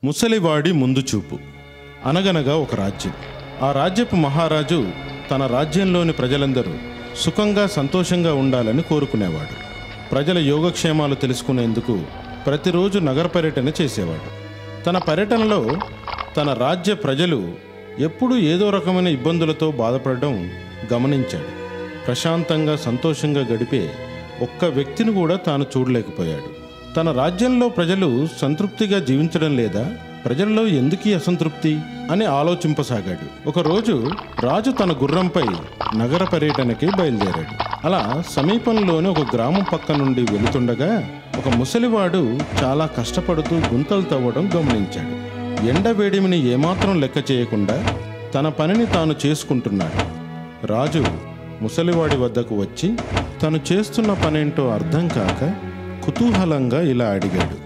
ముసలివాడి ముందు చూపు అనగనగా ఒక రాజ్యం ఆ రాజ్యపు మహారాజు తన రాజ్యంలోని ప్రజలందరూ సుఖంగా సంతోషంగా ఉండాలని కోరుకునేవాడు ప్రజల యోగక్షేమాలు తెలుసుకునేందుకు ప్రతిరోజు నగర పర్యటన చేసేవాడు తన పర్యటనలో తన రాజ్య ప్రజలు ఎప్పుడూ ఏదో రకమైన ఇబ్బందులతో బాధపడడం గమనించాడు ప్రశాంతంగా సంతోషంగా గడిపే ఒక్క వ్యక్తిని కూడా తాను చూడలేకపోయాడు తన రాజ్యంలో ప్రజలు సంతృప్తిగా జీవించడం లేదా ప్రజల్లో ఎందుకీ అసంతృప్తి అని ఆలోచింపసాగాడు ఒకరోజు రాజు తన గుర్రంపై నగర పర్యటనకి బయలుదేరాడు అలా సమీపంలోని ఒక గ్రామం పక్క నుండి వెళుతుండగా ఒక ముసలివాడు చాలా కష్టపడుతూ గుంతలు తవ్వడం గమనించాడు ఎండ వేడిమిని ఏమాత్రం లెక్క చేయకుండా తన పనిని తాను చేసుకుంటున్నాడు రాజు ముసలివాడి వద్దకు వచ్చి తను చేస్తున్న పనేంటో అర్థం కాక కుతూహలంగా ఇలా అడిగాడు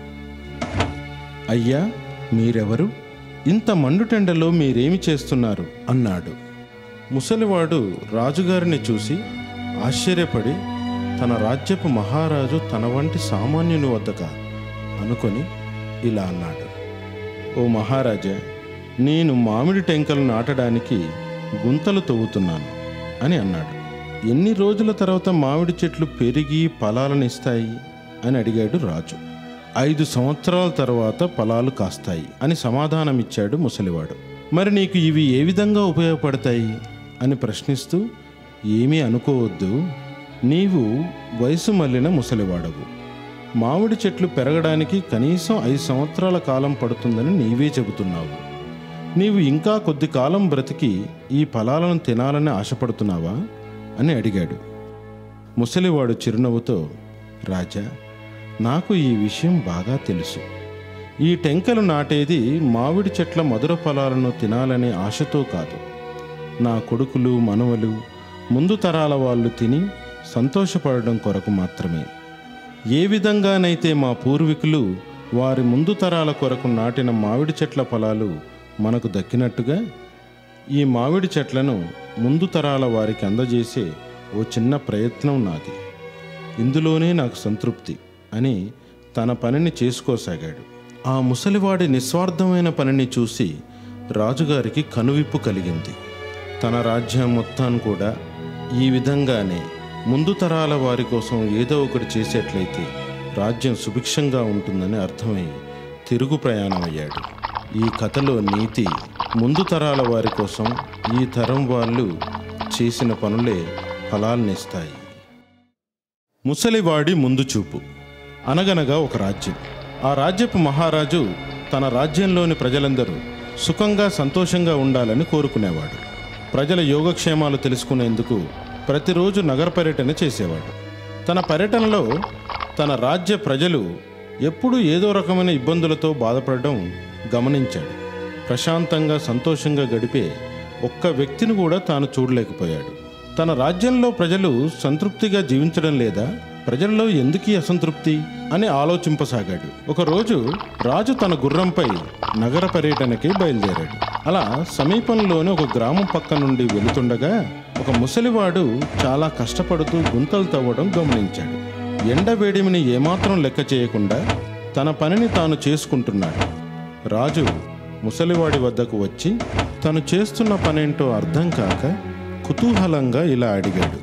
అయ్యా మీరెవరు ఇంత మండుటెండలో మీరేమి చేస్తున్నారు అన్నాడు ముసలివాడు రాజుగారిని చూసి ఆశ్చర్యపడి తన రాజ్యపు మహారాజు తన వంటి సామాన్యుని వద్దక అనుకొని ఇలా అన్నాడు ఓ మహారాజా నేను మామిడి టెంకలు నాటడానికి గుంతలు తవ్వుతున్నాను అని అన్నాడు ఎన్ని రోజుల తర్వాత మామిడి చెట్లు పెరిగి ఫలాలనిస్తాయి అని అడిగాడు రాజు ఐదు సంవత్సరాల తర్వాత ఫలాలు కాస్తాయి అని సమాధానమిచ్చాడు ముసలివాడు మరి నీకు ఇవి ఏ విధంగా ఉపయోగపడతాయి అని ప్రశ్నిస్తూ ఏమీ అనుకోవద్దు నీవు వయసు మళ్ళిన ముసలివాడవు మామిడి చెట్లు పెరగడానికి కనీసం ఐదు సంవత్సరాల కాలం పడుతుందని నీవే చెబుతున్నావు నీవు ఇంకా కొద్ది కాలం బ్రతికి ఈ ఫలాలను తినాలని ఆశపడుతున్నావా అని అడిగాడు ముసలివాడు చిరునవ్వుతో రాజా నాకు ఈ విషయం బాగా తెలుసు ఈ టెంకలు నాటేది మామిడి చెట్ల మధుర ఫలాలను తినాలనే ఆశతో కాదు నా కొడుకులు మనవలు ముందు తరాల వాళ్ళు తిని సంతోషపడడం కొరకు మాత్రమే ఏ విధంగానైతే మా పూర్వీకులు వారి ముందు తరాల కొరకు నాటిన మామిడి చెట్ల ఫలాలు మనకు దక్కినట్టుగా ఈ మామిడి చెట్లను ముందు తరాల వారికి అందజేసే ఓ చిన్న ప్రయత్నం నాది ఇందులోనే నాకు సంతృప్తి అని తన పనిని చేసుకోసాగాడు ఆ ముసలివాడి నిస్వార్థమైన పనిని చూసి రాజుగారికి కనువిప్పు కలిగింది తన రాజ్యం మొత్తాన్ని కూడా ఈ విధంగానే ముందు తరాల వారి కోసం ఏదో ఒకటి చేసేట్లయితే రాజ్యం సుభిక్షంగా ఉంటుందని అర్థమై తిరుగు ప్రయాణమయ్యాడు ఈ కథలో నీతి ముందు తరాల వారి కోసం ఈ తరం వాళ్ళు చేసిన పనులే ఫలాలనిస్తాయి ముసలివాడి ముందు చూపు అనగనగా ఒక రాజ్యం ఆ రాజ్యపు మహారాజు తన రాజ్యంలోని ప్రజలందరూ సుఖంగా సంతోషంగా ఉండాలని కోరుకునేవాడు ప్రజల యోగక్షేమాలు తెలుసుకునేందుకు ప్రతిరోజు నగర పర్యటన చేసేవాడు తన పర్యటనలో తన రాజ్య ప్రజలు ఎప్పుడూ ఏదో రకమైన ఇబ్బందులతో బాధపడడం గమనించాడు ప్రశాంతంగా సంతోషంగా గడిపే ఒక్క వ్యక్తిని కూడా తాను చూడలేకపోయాడు తన రాజ్యంలో ప్రజలు సంతృప్తిగా జీవించడం లేదా ప్రజల్లో ఎందుకీ అసంతృప్తి అని ఆలోచింపసాగాడు ఒకరోజు రాజు తన గుర్రంపై నగర పర్యటనకి బయలుదేరాడు అలా సమీపంలోని ఒక గ్రామం పక్క నుండి వెళుతుండగా ఒక ముసలివాడు చాలా కష్టపడుతూ గుంతలు తవ్వడం గమనించాడు ఎండ వేడిమిని ఏమాత్రం లెక్క చేయకుండా తన పనిని తాను చేసుకుంటున్నాడు రాజు ముసలివాడి వద్దకు వచ్చి తను చేస్తున్న పనేంటో అర్థం కాక కుతూహలంగా ఇలా అడిగాడు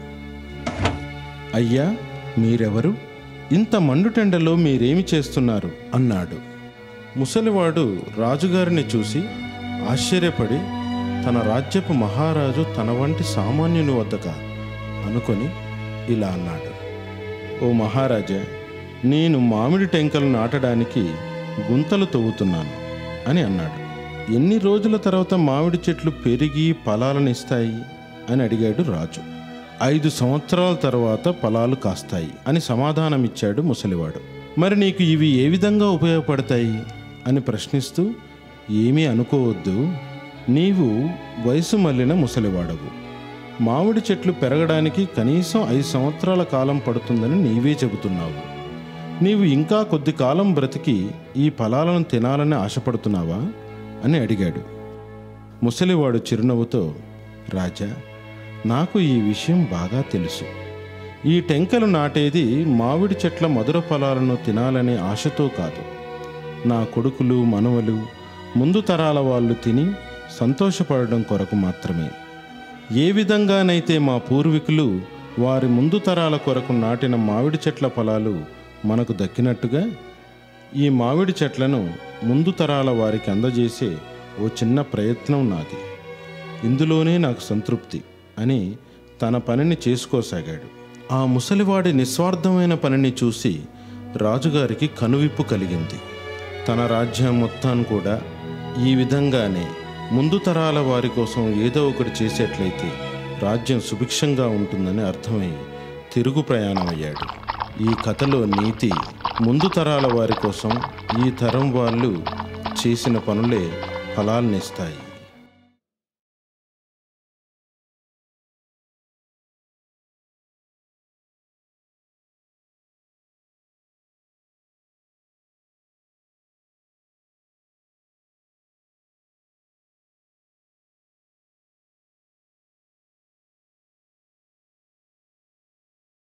అయ్యా మీరెవరు ఇంత మండుటెండలో మీరేమి చేస్తున్నారు అన్నాడు ముసలివాడు రాజుగారిని చూసి ఆశ్చర్యపడి తన రాజ్యపు మహారాజు తన వంటి సామాన్యుని వద్దక అనుకొని ఇలా అన్నాడు ఓ మహారాజా నేను మామిడి టెంకలు నాటడానికి గుంతలు తవ్వుతున్నాను అని అన్నాడు ఎన్ని రోజుల తర్వాత మామిడి చెట్లు పెరిగి ఫలాలనిస్తాయి అని అడిగాడు రాజు ఐదు సంవత్సరాల తర్వాత ఫలాలు కాస్తాయి అని సమాధానమిచ్చాడు ముసలివాడు మరి నీకు ఇవి ఏ విధంగా ఉపయోగపడతాయి అని ప్రశ్నిస్తూ ఏమీ అనుకోవద్దు నీవు వయసు మళ్ళిన ముసలివాడవు మామిడి చెట్లు పెరగడానికి కనీసం ఐదు సంవత్సరాల కాలం పడుతుందని నీవే చెబుతున్నావు నీవు ఇంకా కొద్ది కాలం బ్రతికి ఈ ఫలాలను తినాలని ఆశపడుతున్నావా అని అడిగాడు ముసలివాడు చిరునవ్వుతో రాజా నాకు ఈ విషయం బాగా తెలుసు ఈ టెంకలు నాటేది మామిడి చెట్ల మధుర ఫలాలను తినాలనే ఆశతో కాదు నా కొడుకులు మనవలు ముందు తరాల వాళ్ళు తిని సంతోషపడడం కొరకు మాత్రమే ఏ విధంగానైతే మా పూర్వీకులు వారి ముందు తరాల కొరకు నాటిన మామిడి చెట్ల ఫలాలు మనకు దక్కినట్టుగా ఈ మామిడి చెట్లను ముందు తరాల వారికి అందజేసే ఓ చిన్న ప్రయత్నం నాది ఇందులోనే నాకు సంతృప్తి అని తన పనిని చేసుకోసాగాడు ఆ ముసలివాడి నిస్వార్థమైన పనిని చూసి రాజుగారికి కనువిప్పు కలిగింది తన రాజ్యం మొత్తాన్ని కూడా ఈ విధంగానే ముందు తరాల వారి కోసం ఏదో ఒకటి చేసేట్లయితే రాజ్యం సుభిక్షంగా ఉంటుందని అర్థమై తిరుగు ప్రయాణమయ్యాడు ఈ కథలో నీతి ముందు తరాల వారి కోసం ఈ తరం వాళ్ళు చేసిన పనులే ఫలాలనిస్తాయి